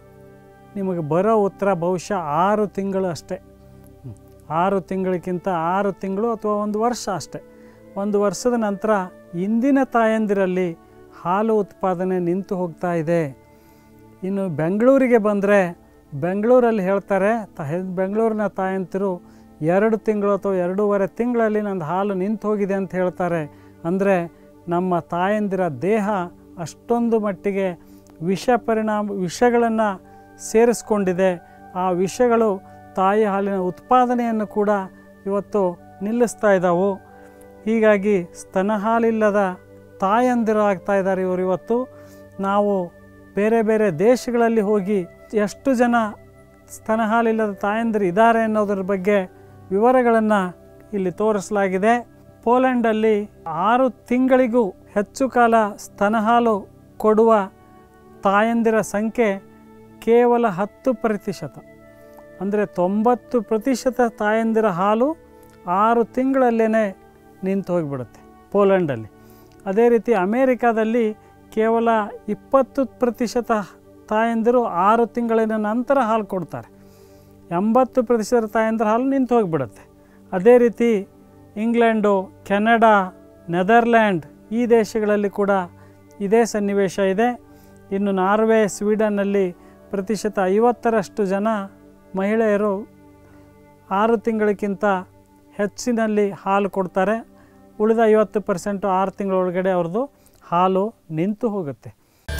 A: ನಿಮಗೆ ಬರೋ ಉತ್ತರ ಬಹುಶಃ ಆರು ತಿಂಗಳು ಅಷ್ಟೇ ಹ್ಮ್. ಆರು ತಿಂಗಳಿಗಿಂತ ಆರು ತಿಂಗಳು ಅಥವಾ ಒಂದು ವರ್ಷ ಅಷ್ಟೇ ಒಂದು ವರ್ಷದ ನಂತರ ಇಂದಿನ ತಾಯಂದಿರಲ್ಲಿ ಹಾಲು ಉತ್ಪಾದನೆ ನಿಂತು ಹೋಗ್ತಾ ಇದೆ ಇನ್ನು ಬೆಂಗಳೂರಿಗೆ ಬಂದರೆ ಬೆಂಗಳೂರಲ್ಲಿ ಹೇಳ್ತಾರೆ ತ ಹೆ- ಬೆಂಗಳೂರಿನ ತಾಯಂತಿರು ಎರಡು ತಿಂಗಳು ಅಥವಾ ಎರಡೂವರೆ ತಿಂಗಳಲ್ಲಿ ನಂದು ಹಾಲು ನಿಂತು ಹೋಗಿದೆ ಅಂತ ಹೇಳ್ತಾರೆ ಅಂದರೆ ನಮ್ಮ ತಾಯಂದಿರ ದೇಹ ಅಷ್ಟೊಂದು ಮಟ್ಟಿಗೆ ವಿಷ ಪರಿಣಾಮ ವಿಷಗಳನ್ನು ಸೇರಿಸ್ಕೊಂಡಿದೆ ಆ ವಿಷಗಳು ತಾಯಿ ಹಾಲಿನ ಉತ್ಪಾದನೆಯನ್ನು ಕೂಡ ಇವತ್ತು ನಿಲ್ಲಿಸ್ತಾ ಇದ್ದಾವು ಹೀಗಾಗಿ ಸ್ತನ ಹಾಲಿಲ್ಲದ ತಾಯಂದಿರು ಆಗ್ತಾ ಇದ್ದಾರೆ ಇವರು ಇವತ್ತು ನಾವು ಬೇರೆ ಬೇರೆ ದೇಶಗಳಲ್ಲಿ ಹೋಗಿ ಎಷ್ಟು ಜನ ಸ್ತನ ಹಾಲಿಲ್ಲದ ತಾಯಂದಿರು ಇದ್ದಾರೆ ಅನ್ನೋದ್ರ ಬಗ್ಗೆ ವಿವರಗಳನ್ನು ಇಲ್ಲಿ ತೋರಿಸಲಾಗಿದೆ ಪೋಲೆಂಡಲ್ಲಿ ಆರು ತಿಂಗಳಿಗೂ ಹೆಚ್ಚು ಕಾಲ ಸ್ತನ ಹಾಲು ಕೊಡುವ ತಾಯಂದಿರ ಸಂಖ್ಯೆ ಕೇವಲ ಹತ್ತು ಪ್ರತಿಶತ ಅಂದರೆ ತೊಂಬತ್ತು ಪ್ರತಿಶತ ತಾಯಂದಿರ ಹಾಲು ಆರು ತಿಂಗಳಲ್ಲೇ ನಿಂತು ಹೋಗಿಬಿಡುತ್ತೆ ಪೋಲೆಂಡಲ್ಲಿ ಅದೇ ರೀತಿ ಅಮೇರಿಕಾದಲ್ಲಿ ಕೇವಲ ಇಪ್ಪತ್ತು ಪ್ರತಿಶತ ತಾಯಂದಿರು ಆರು ತಿಂಗಳಿನ ನಂತರ ಹಾಲು ಕೊಡ್ತಾರೆ ಎಂಬತ್ತು ಪ್ರತಿಶತ ತಾಯಂದಿರ ಹಾಲು ನಿಂತು ಹೋಗಿಬಿಡುತ್ತೆ ಅದೇ ರೀತಿ ಇಂಗ್ಲೆಂಡು ಕೆನಡಾ ನೆದರ್ಲ್ಯಾಂಡ್ ಈ ದೇಶಗಳಲ್ಲಿ ಕೂಡ ಇದೇ ಸನ್ನಿವೇಶ ಇದೆ ಇನ್ನು ನಾರ್ವೆ ಸ್ವೀಡನ್ನಲ್ಲಿ ಪ್ರತಿಶತ ಐವತ್ತರಷ್ಟು ಜನ ಮಹಿಳೆಯರು ಆರು ತಿಂಗಳಿಗಿಂತ ಹೆಚ್ಚಿನಲ್ಲಿ ಹಾಲು ಕೊಡ್ತಾರೆ ಉಳಿದ ಐವತ್ತು ಪರ್ಸೆಂಟು ಆರು ತಿಂಗಳೊಳಗಡೆ ಅವ್ರದ್ದು ಹಾಲು ನಿಂತು ಹೋಗುತ್ತೆ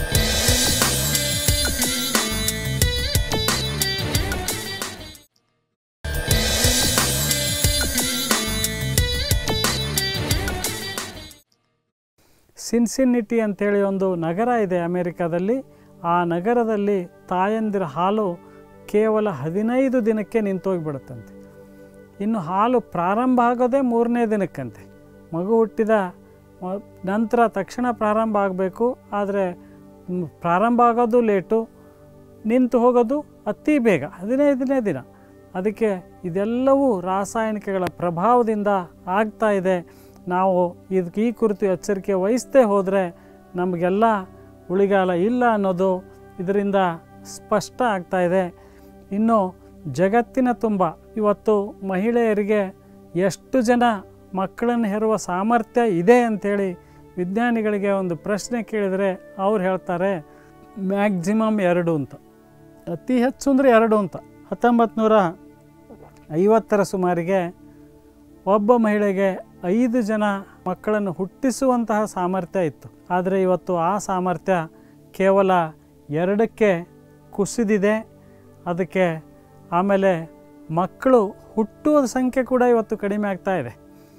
A: ಸಿನ್ಸಿನ್ನಿಟಿ ಅಂತೇಳಿ ಒಂದು ನಗರ ಇದೆ ಅಮೇರಿಕಾದಲ್ಲಿ ಆ ನಗರದಲ್ಲಿ ತಾಯಂದಿರ ಹಾಲು ಕೇವಲ ಹದಿನೈದು ದಿನಕ್ಕೆ ನಿಂತೋಗಿಬಿಡುತ್ತಂತೆ ಇನ್ನು ಹಾಲು ಪ್ರಾರಂಭ ಆಗೋದೇ ಮೂರನೇ ದಿನಕ್ಕಂತೆ ಮಗು ಹುಟ್ಟಿದ ಮ- ನಂತರ ತಕ್ಷಣ ಪ್ರಾರಂಭ ಆಗಬೇಕು ಆದರೆ ಮ್, ಪ್ರಾರಂಭ ಆಗೋದು ಲೇಟು ನಿಂತು ಹೋಗೋದು ಅತಿ ಬೇಗ ಹದಿನೈದನೇ ದಿನ ಅದಕ್ಕೆ ಇದೆಲ್ಲವೂ ರಾಸಾಯನಿಕಗಳ ಪ್ರಭಾವದಿಂದ ಆಗ್ತಾ ಇದೆ ನಾವು ಇದಕ್ಕೆ ಈ ಕುರಿತು ಎಚ್ಚರಿಕೆ ವಹಿಸದೇ ಹೋದರೆ ನಮಗೆಲ್ಲ ಉಳಿಗಾಲ ಇಲ್ಲ ಅನ್ನೋದು ಇದರಿಂದ ಸ್ಪಷ್ಟ ಆಗ್ತಾ ಇದೆ ಇನ್ನು ಜಗತ್ತಿನ ತುಂಬ ಇವತ್ತು ಮಹಿಳೆಯರಿಗೆ ಎಷ್ಟು ಜನ ಮಕ್ಕಳನ್ನು ಹೆರುವ ಸಾಮರ್ಥ್ಯ ಇದೆ ಅಂಥೇಳಿ ವಿಜ್ಞಾನಿಗಳಿಗೆ ಒಂದು ಪ್ರಶ್ನೆ ಕೇಳಿದರೆ ಅವ್ರು ಹೇಳ್ತಾರೆ ಮ್ಯಾಕ್ಸಿಮಮ್ ಎರಡು ಅಂತ ಅತಿ ಹೆಚ್ಚು ಅಂದರೆ ಎರಡು ಅಂತ ಹತ್ತೊಂಬತ್ತು ನೂರ ಐವತ್ತರ ಸುಮಾರಿಗೆ ಒಬ್ಬ ಮಹಿಳೆಗೆ ಐದು ಜನ ಮಕ್ಕಳನ್ನು ಹುಟ್ಟಿಸುವಂತಹ ಸಾಮರ್ಥ್ಯ ಇತ್ತು ಆದರೆ ಇವತ್ತು ಆ ಸಾಮರ್ಥ್ಯ ಕೇವಲ ಎರಡಕ್ಕೆ ಕುಸಿದಿದೆ ಅದಕ್ಕೆ ಆಮೇಲೆ ಮಕ್ಕಳು ಹುಟ್ಟುವ ಸಂಖ್ಯೆ ಕೂಡ ಇವತ್ತು ಕಡಿಮೆ ಆಗ್ತಾ ಇದೆ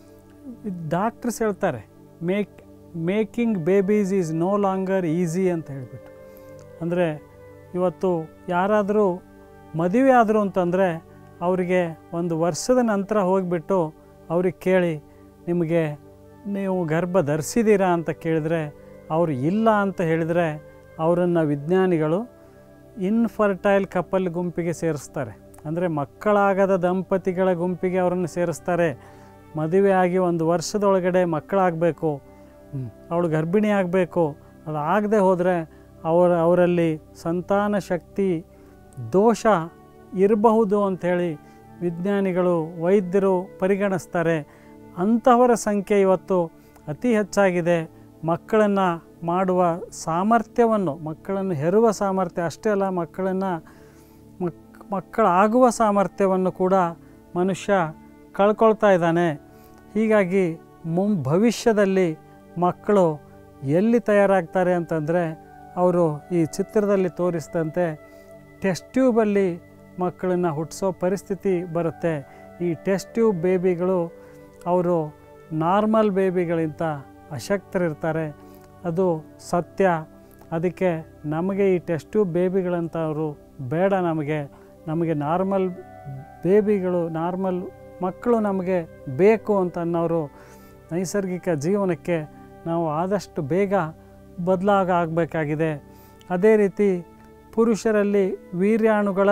A: ಡಾಕ್ಟ್ರ್ಸ್ ಹೇಳ್ತಾರೆ make making babies is no longer easy ಅಂತ ಹೇಳಿಬಿಟ್ಟು ಅಂದರೆ ಇವತ್ತು ಯಾರಾದರೂ ಮದುವೆ ಆದರು ಅಂತಂದರೆ ಅವರಿಗೆ ಒಂದು ವರ್ಷದ ನಂತರ ಹೋಗಿಬಿಟ್ಟು ಅವ್ರಿಗೆ ಕೇಳಿ ನಿಮಗೆ ನೀವು ಗರ್ಭ ಧರಿಸಿದ್ದೀರಾ ಅಂತ ಕೇಳಿದರೆ ಅವರು ಇಲ್ಲ ಅಂತ ಹೇಳಿದರೆ ಅವರನ್ನು ವಿಜ್ಞಾನಿಗಳು ಇನ್ಫರ್ಟೈಲ್ ಕಪಲ್ ಗುಂಪಿಗೆ ಸೇರಿಸ್ತಾರೆ ಅಂದರೆ ಮಕ್ಕಳಾಗದ ದಂಪತಿಗಳ ಗುಂಪಿಗೆ ಅವರನ್ನು ಸೇರಿಸ್ತಾರೆ ಮದುವೆ ಆಗಿ ಒಂದು ವರ್ಷದೊಳಗಡೆ ಮಕ್ಕಳಾಗಬೇಕು ಅವಳು ಗರ್ಭಿಣಿ ಆಗಬೇಕು ಅದು ಆಗದೆ ಹೋದರೆ ಅವರ ಅವರಲ್ಲಿ ಸಂತಾನ ಶಕ್ತಿ ದೋಷ ಇರಬಹುದು ಅಂಥೇಳಿ ವಿಜ್ಞಾನಿಗಳು ವೈದ್ಯರು ಪರಿಗಣಿಸ್ತಾರೆ ಅಂಥವರ ಸಂಖ್ಯೆ ಇವತ್ತು ಅತಿ ಹೆಚ್ಚಾಗಿದೆ ಮಕ್ಕಳನ್ನು ಮಾಡುವ ಸಾಮರ್ಥ್ಯವನ್ನು ಮಕ್ಕಳನ್ನು ಹೆರುವ ಸಾಮರ್ಥ್ಯ ಅಷ್ಟೇ ಅಲ್ಲ ಮಕ್ಕಳನ್ನು ಮಕ್ ಮಕ್ಕಳಾಗುವ ಸಾಮರ್ಥ್ಯವನ್ನು ಕೂಡ ಮನುಷ್ಯ ಕಳ್ಕೊಳ್ತಾ ಇದ್ದಾನೆ ಹೀಗಾಗಿ ಮುಂ ಭವಿಷ್ಯದಲ್ಲಿ ಮಕ್ಕಳು ಎಲ್ಲಿ ತಯಾರಾಗ್ತಾರೆ ಅಂತಂದರೆ ಅವರು ಈ ಚಿತ್ರದಲ್ಲಿ ತೋರಿಸಿದಂತೆ ಟೆಸ್ಟ್ ಟ್ಯೂಬಲ್ಲಿ ಮಕ್ಕಳನ್ನು ಹುಟ್ಟಿಸೋ ಪರಿಸ್ಥಿತಿ ಬರುತ್ತೆ ಈ ಟೆಸ್ಟ್ ಟ್ಯೂಬ್ ಬೇಬಿಗಳು ಅವರು ನಾರ್ಮಲ್ ಬೇಬಿಗಳಿಂತ ಅಶಕ್ತರಿರ್ತಾರೆ ಅದು ಸತ್ಯ ಅದಕ್ಕೆ ನಮಗೆ ಈ ಟೆಸ್ಟ್ ಟ್ಯೂಬ್ ಬೇಬಿಗಳಂತ ಅವರು ಬೇಡ ನಮಗೆ ನಮಗೆ ನಾರ್ಮಲ್ ಬೇಬಿಗಳು ನಾರ್ಮಲ್ ಮಕ್ಕಳು ನಮಗೆ ಬೇಕು ಅಂತ ಅನ್ನೋರು ನೈಸರ್ಗಿಕ ಜೀವನಕ್ಕೆ ನಾವು ಆದಷ್ಟು ಬೇಗ ಬದಲಾಗ ಆಗಬೇಕಾಗಿದೆ ಅದೇ ರೀತಿ ಪುರುಷರಲ್ಲಿ ವೀರ್ಯಾಣುಗಳ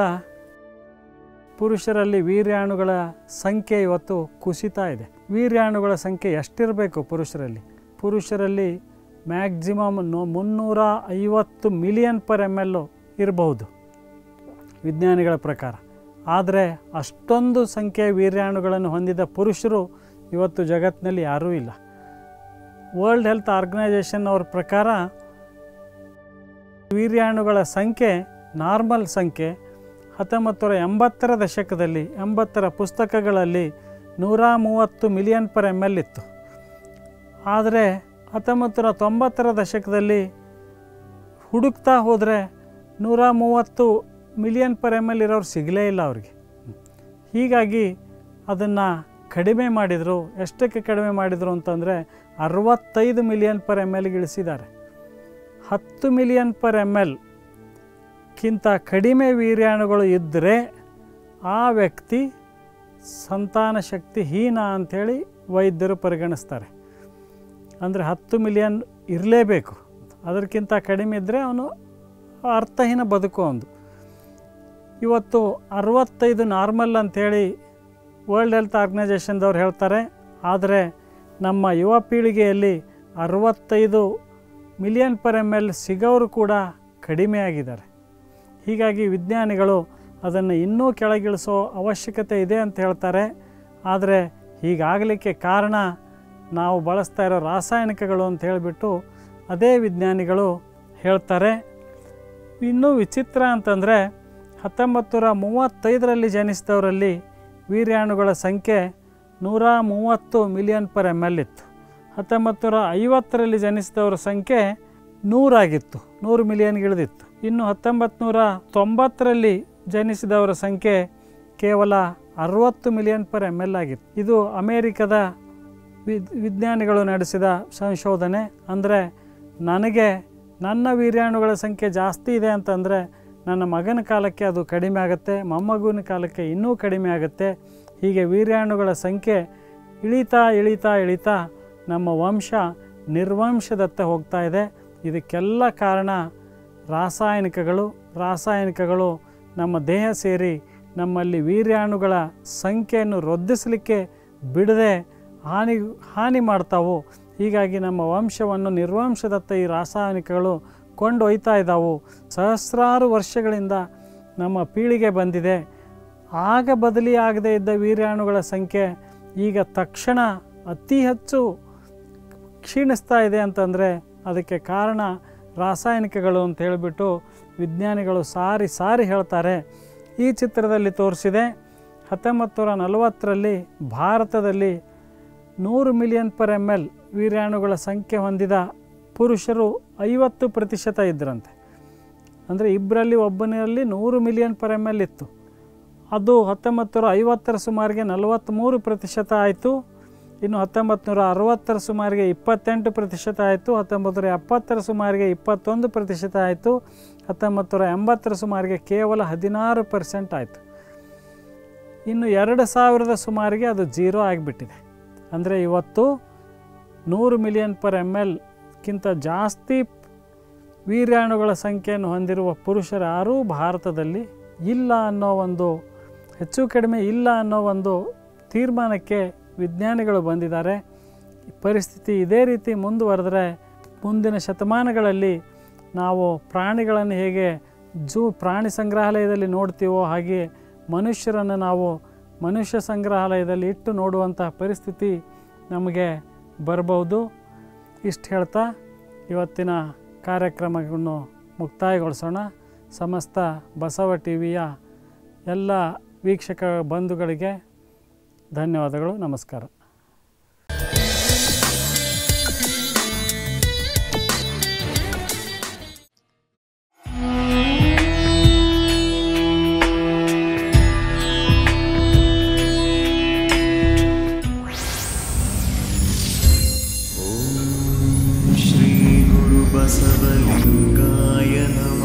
A: ಪುರುಷರಲ್ಲಿ ವೀರ್ಯಾಣುಗಳ ಸಂಖ್ಯೆ ಇವತ್ತು ಕುಸಿತಾ ಇದೆ ವೀರ್ಯಾಣುಗಳ ಸಂಖ್ಯೆ ಎಷ್ಟಿರಬೇಕು ಪುರುಷರಲ್ಲಿ ಪುರುಷರಲ್ಲಿ ಮ್ಯಾಕ್ಸಿಮಮ್ ನೋ ಮುನ್ನೂರ ಐವತ್ತು ಮಿಲಿಯನ್ ಪರ್ ಎಮ್ ಎಲ್ಲು ಇರಬಹುದು ವಿಜ್ಞಾನಿಗಳ ಪ್ರಕಾರ ಆದರೆ ಅಷ್ಟೊಂದು ಸಂಖ್ಯೆಯ ವೀರ್ಯಾಣುಗಳನ್ನು ಹೊಂದಿದ ಪುರುಷರು ಇವತ್ತು ಜಗತ್ತಿನಲ್ಲಿ ಯಾರೂ ಇಲ್ಲ ವರ್ಲ್ಡ್ ಹೆಲ್ತ್ ಆರ್ಗನೈಜೇಷನ್ ಅವ್ರ ಪ್ರಕಾರ ವೀರ್ಯಾಣುಗಳ ಸಂಖ್ಯೆ ನಾರ್ಮಲ್ ಸಂಖ್ಯೆ ಹತ್ತೊಂಬತ್ತು ನೂರ ಎಂಬತ್ತರ ದಶಕದಲ್ಲಿ ಎಂಬತ್ತರ ಪುಸ್ತಕಗಳಲ್ಲಿ ನೂರ ಮೂವತ್ತು ಮಿಲಿಯನ್ ಪರ್ ಎಮ್ ಎಲ್ ಇತ್ತು ಆದರೆ ಹತ್ತೊಂಬತ್ತು ನೂರ ತೊಂಬತ್ತರ ದಶಕದಲ್ಲಿ ಹುಡುಕ್ತಾ ಹೋದರೆ ನೂರ ಮೂವತ್ತು ಮಿಲಿಯನ್ ಪರ್ ಎಮ್ ಎಲ್ ಇರೋರು ಸಿಗಲೇ ಇಲ್ಲ ಅವ್ರಿಗೆ ಹೀಗಾಗಿ ಅದನ್ನು ಕಡಿಮೆ ಮಾಡಿದರು ಎಷ್ಟಕ್ಕೆ ಕಡಿಮೆ ಮಾಡಿದರು ಅಂತಂದರೆ ಅರವತ್ತೈದು ಮಿಲಿಯನ್ ಪರ್ ಎಮ್ ಎಲ್ಗೆ ಇಳಿಸಿದ್ದಾರೆ ಹತ್ತು ಮಿಲಿಯನ್ ಪರ್ ಎಮ್ ಎಲ್ ಕ್ಕಿಂತ ಕಡಿಮೆ ವೀರ್ಯಾಣುಗಳು ಇದ್ದರೆ ಆ ವ್ಯಕ್ತಿ ಸಂತಾನ ಶಕ್ತಿ ಹೀನ ಅಂಥೇಳಿ ವೈದ್ಯರು ಪರಿಗಣಿಸ್ತಾರೆ ಅಂದರೆ ಹತ್ತು ಮಿಲಿಯನ್ ಇರಲೇಬೇಕು ಅದಕ್ಕಿಂತ ಕಡಿಮೆ ಇದ್ದರೆ ಅವನು ಅರ್ಥಹೀನ ಬದುಕು ಒಂದು ಇವತ್ತು ಅರವತ್ತೈದು ನಾರ್ಮಲ್ ಅಂಥೇಳಿ ವರ್ಲ್ಡ್ ಹೆಲ್ತ್ ಆರ್ಗನೈಜೇಷನ್ದವ್ರು ಹೇಳ್ತಾರೆ ಆದರೆ ನಮ್ಮ ಯುವ ಪೀಳಿಗೆಯಲ್ಲಿ ಅರವತ್ತೈದು ಮಿಲಿಯನ್ ಪರ್ ಎಮ್ ಎಲ್ ಸಿಗೋರು ಕೂಡ ಕಡಿಮೆ ಆಗಿದ್ದಾರೆ ಹೀಗಾಗಿ ವಿಜ್ಞಾನಿಗಳು ಅದನ್ನು ಇನ್ನೂ ಕೆಳಗಿಳಿಸೋ ಅವಶ್ಯಕತೆ ಇದೆ ಅಂತ ಹೇಳ್ತಾರೆ ಆದರೆ ಹೀಗಾಗಲಿಕ್ಕೆ ಕಾರಣ ನಾವು ಬಳಸ್ತಾ ಇರೋ ರಾಸಾಯನಿಕಗಳು ಅಂತ ಹೇಳಿಬಿಟ್ಟು ಅದೇ ವಿಜ್ಞಾನಿಗಳು ಹೇಳ್ತಾರೆ ಇನ್ನೂ ವಿಚಿತ್ರ ಅಂತಂದರೆ ಹತ್ತೊಂಬತ್ತು ನೂರ ಮೂವತ್ತೈದರಲ್ಲಿ ಜನಿಸಿದವರಲ್ಲಿ ವೀರ್ಯಾಣುಗಳ ಸಂಖ್ಯೆ ನೂರ ಮೂವತ್ತು ಮಿಲಿಯನ್ ಪರ್ ಎಮ್ ಎಲ್ ಇತ್ತು ಹತ್ತೊಂಬತ್ತು ನೂರ ಐವತ್ತರಲ್ಲಿ ಜನಿಸಿದವರ ಸಂಖ್ಯೆ ನೂರಾಗಿತ್ತು ನೂರು ಮಿಲಿಯನ್ಗಿಳಿದಿತ್ತು ಇನ್ನು ಹತ್ತೊಂಬತ್ತು ನೂರ ತೊಂಬತ್ತರಲ್ಲಿ ಜನಿಸಿದವರ ಸಂಖ್ಯೆ ಕೇವಲ ಅರವತ್ತು ಮಿಲಿಯನ್ ಪರ್ ಎಮ್ ಎಲ್ ಆಗಿತ್ತು ಇದು ಅಮೇರಿಕದ ವಿದ್ ವಿಜ್ಞಾನಿಗಳು ನಡೆಸಿದ ಸಂಶೋಧನೆ ಅಂದರೆ ನನಗೆ ನನ್ನ ವೀರ್ಯಾಣುಗಳ ಸಂಖ್ಯೆ ಜಾಸ್ತಿ ಇದೆ ಅಂತಂದರೆ ನನ್ನ ಮಗನ ಕಾಲಕ್ಕೆ ಅದು ಕಡಿಮೆ ಆಗುತ್ತೆ ಮೊಮ್ಮಗುವಿನ ಕಾಲಕ್ಕೆ ಇನ್ನೂ ಕಡಿಮೆ ಆಗುತ್ತೆ ಹೀಗೆ ವೀರ್ಯಾಣುಗಳ ಸಂಖ್ಯೆ ಇಳಿತಾ ಇಳಿತಾ ಇಳಿತಾ ನಮ್ಮ ವಂಶ ನಿರ್ವಂಶದತ್ತ ಹೋಗ್ತಾ ಇದೆ ಇದಕ್ಕೆಲ್ಲ ಕಾರಣ ರಾಸಾಯನಿಕಗಳು ರಾಸಾಯನಿಕಗಳು ನಮ್ಮ ದೇಹ ಸೇರಿ ನಮ್ಮಲ್ಲಿ ವೀರ್ಯಾಣುಗಳ ಸಂಖ್ಯೆಯನ್ನು ವೃದ್ಧಿಸಲಿಕ್ಕೆ ಬಿಡದೆ ಹಾನಿ ಹಾನಿ ಮಾಡ್ತಾವು ಹೀಗಾಗಿ ನಮ್ಮ ವಂಶವನ್ನು ನಿರ್ವಂಶದತ್ತ ಈ ರಾಸಾಯನಿಕಗಳು ಕೊಂಡೊಯ್ತಾ ಇದ್ದಾವು ಸಹಸ್ರಾರು ವರ್ಷಗಳಿಂದ ನಮ್ಮ ಪೀಳಿಗೆ ಬಂದಿದೆ ಆಗ ಬದಲಿಯಾಗದೇ ಇದ್ದ ವೀರ್ಯಾಣುಗಳ ಸಂಖ್ಯೆ ಈಗ ತಕ್ಷಣ ಅತಿ ಹೆಚ್ಚು ಕ್ಷೀಣಿಸ್ತಾ ಇದೆ ಅಂತಂದರೆ ಅದಕ್ಕೆ ಕಾರಣ ರಾಸಾಯನಿಕಗಳು ಅಂತ ಹೇಳಿಬಿಟ್ಟು ವಿಜ್ಞಾನಿಗಳು ಸಾರಿ ಸಾರಿ ಹೇಳ್ತಾರೆ ಈ ಚಿತ್ರದಲ್ಲಿ ತೋರಿಸಿದೆ ಹತ್ತೊಂಬತ್ತು ನೂರ ನಲವತ್ತರಲ್ಲಿ ಭಾರತದಲ್ಲಿ ನೂರು ಮಿಲಿಯನ್ ಪರ್ ಎಮ್ ಎಲ್ ವೀರ್ಯಾಣುಗಳ ಸಂಖ್ಯೆ ಹೊಂದಿದ ಪುರುಷರು ಐವತ್ತು ಪ್ರತಿಶತ ಇದ್ದರಂತೆ ಅಂದರೆ ಇಬ್ಬರಲ್ಲಿ ಒಬ್ಬನಲ್ಲಿ ನೂರು ಮಿಲಿಯನ್ ಪರ್ ಎಮ್ ಎಲ್ ಇತ್ತು ಅದು ಹತ್ತೊಂಬತ್ತು ನೂರ ಐವತ್ತರ ಸುಮಾರಿಗೆ ನಲವತ್ತ್ಮೂರು ಪ್ರತಿಶತ ಆಯಿತು ಇನ್ನು ಹತ್ತೊಂಬತ್ತು ನೂರ ಅರವತ್ತರ ಸುಮಾರಿಗೆ ಇಪ್ಪತ್ತೆಂಟು ಪ್ರತಿಶತ ಆಯಿತು ಹತ್ತೊಂಬತ್ತು ನೂರ ಎಪ್ಪತ್ತರ ಸುಮಾರಿಗೆ ಇಪ್ಪತ್ತೊಂದು ಪ್ರತಿಶತ ಆಯಿತು ಹತ್ತೊಂಬತ್ತು ನೂರ ಎಂಬತ್ತರ ಸುಮಾರಿಗೆ ಕೇವಲ ಹದಿನಾರು ಪರ್ಸೆಂಟ್ ಆಯಿತು ಇನ್ನು ಎರಡು ಸಾವಿರದ ಸುಮಾರಿಗೆ ಅದು ಜೀರೋ ಆಗಿಬಿಟ್ಟಿದೆ ಅಂದರೆ ಇವತ್ತು ನೂರು ಮಿಲಿಯನ್ ಪರ್ ಎಮ್ ಎಲ್ಗಿಂತ ಜಾಸ್ತಿ ವೀರ್ಯಾಣುಗಳ ಸಂಖ್ಯೆಯನ್ನು ಹೊಂದಿರುವ ಪುರುಷರು ಯಾರೂ ಭಾರತದಲ್ಲಿ ಇಲ್ಲ ಅನ್ನೋ ಒಂದು ಹೆಚ್ಚು ಕಡಿಮೆ ಇಲ್ಲ ಅನ್ನೋ ಒಂದು ತೀರ್ಮಾನಕ್ಕೆ ವಿಜ್ಞಾನಿಗಳು ಬಂದಿದ್ದಾರೆ ಈ ಪರಿಸ್ಥಿತಿ ಇದೇ ರೀತಿ ಮುಂದುವರೆದ್ರೆ ಮುಂದಿನ ಶತಮಾನಗಳಲ್ಲಿ ನಾವು ಪ್ರಾಣಿಗಳನ್ನು ಹೇಗೆ ಜೂ ಪ್ರಾಣಿ ಸಂಗ್ರಹಾಲಯದಲ್ಲಿ ನೋಡ್ತೀವೋ ಹಾಗೆ ಮನುಷ್ಯರನ್ನು ನಾವು ಮನುಷ್ಯ ಸಂಗ್ರಹಾಲಯದಲ್ಲಿ ಇಟ್ಟು ನೋಡುವಂಥ ಪರಿಸ್ಥಿತಿ ನಮಗೆ ಬರ್ಬೋದು ಇಷ್ಟು ಹೇಳ್ತಾ ಇವತ್ತಿನ ಕಾರ್ಯಕ್ರಮವನ್ನು ಮುಕ್ತಾಯಗೊಳಿಸೋಣ ಸಮಸ್ತ ಬಸವ ಟಿ ವಿಯ ಎಲ್ಲ ವೀಕ್ಷಕ ಬಂಧುಗಳಿಗೆ ಧನ್ಯವಾದಗಳು ನಮಸ್ಕಾರ
B: श्रीगुरुबसवलिङ्गाय नमः